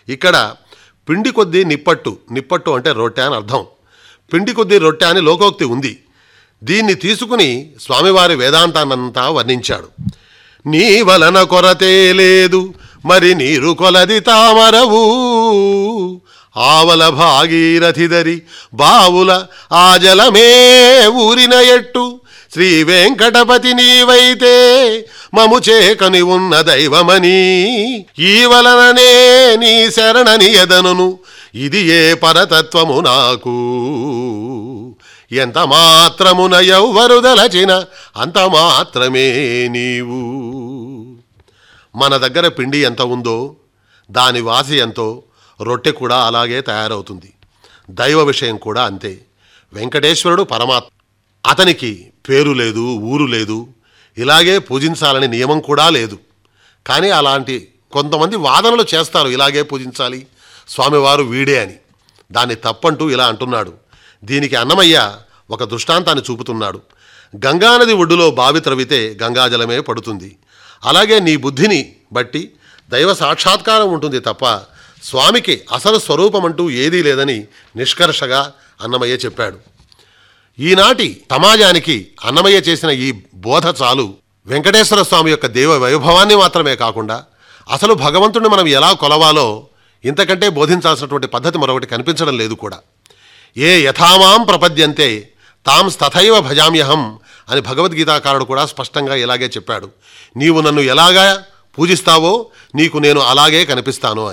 ఇక్కడ పిండి కొద్దీ నిప్పట్టు నిప్పట్టు అంటే రొట్టె అని అర్థం పిండి కొద్దీ రొట్టె అని లోకోక్తి ఉంది దీన్ని తీసుకుని స్వామివారి వేదాంతాన్నంతా వర్ణించాడు నీ వలన కొరతే లేదు మరి నీరు కొలది తామరవు ఆవల భాగీరథిదరి బావుల ఆ జలమే ఊరిన ఎట్టు శ్రీ వెంకటపతి నీవైతే మము చేకని ఉన్న దైవమని ఈ వలననే నీ శరణని ఎదనును ఇది ఏ పరతత్వము నాకు ఎంత మాత్రమున ఎవ్వరు దలచిన అంత మాత్రమే నీవు మన దగ్గర పిండి ఎంత ఉందో దాని వాసి ఎంతో రొట్టె కూడా అలాగే తయారవుతుంది దైవ విషయం కూడా అంతే వెంకటేశ్వరుడు పరమాత్మ అతనికి పేరు లేదు ఊరు లేదు ఇలాగే పూజించాలని నియమం కూడా లేదు కానీ అలాంటి కొంతమంది వాదనలు చేస్తారు ఇలాగే పూజించాలి స్వామివారు వీడే అని దాన్ని తప్పంటూ ఇలా అంటున్నాడు దీనికి అన్నమయ్య ఒక దృష్టాంతాన్ని చూపుతున్నాడు గంగానది ఒడ్డులో బావి త్రవితే గంగాజలమే పడుతుంది అలాగే నీ బుద్ధిని బట్టి దైవ సాక్షాత్కారం ఉంటుంది తప్ప స్వామికి అసలు స్వరూపం అంటూ ఏదీ లేదని నిష్కర్షగా అన్నమయ్య చెప్పాడు ఈనాటి సమాజానికి అన్నమయ్య చేసిన ఈ బోధ చాలు వెంకటేశ్వర స్వామి యొక్క దేవ వైభవాన్ని మాత్రమే కాకుండా అసలు భగవంతుడిని మనం ఎలా కొలవాలో ఇంతకంటే బోధించాల్సినటువంటి పద్ధతి మరొకటి కనిపించడం లేదు కూడా ఏ యథామాం ప్రపద్యంతే తాం స్తథైవ భజామ్యహం అని భగవద్గీతాకారుడు కూడా స్పష్టంగా ఇలాగే చెప్పాడు నీవు నన్ను ఎలాగా పూజిస్తావో నీకు నేను అలాగే కనిపిస్తాను అని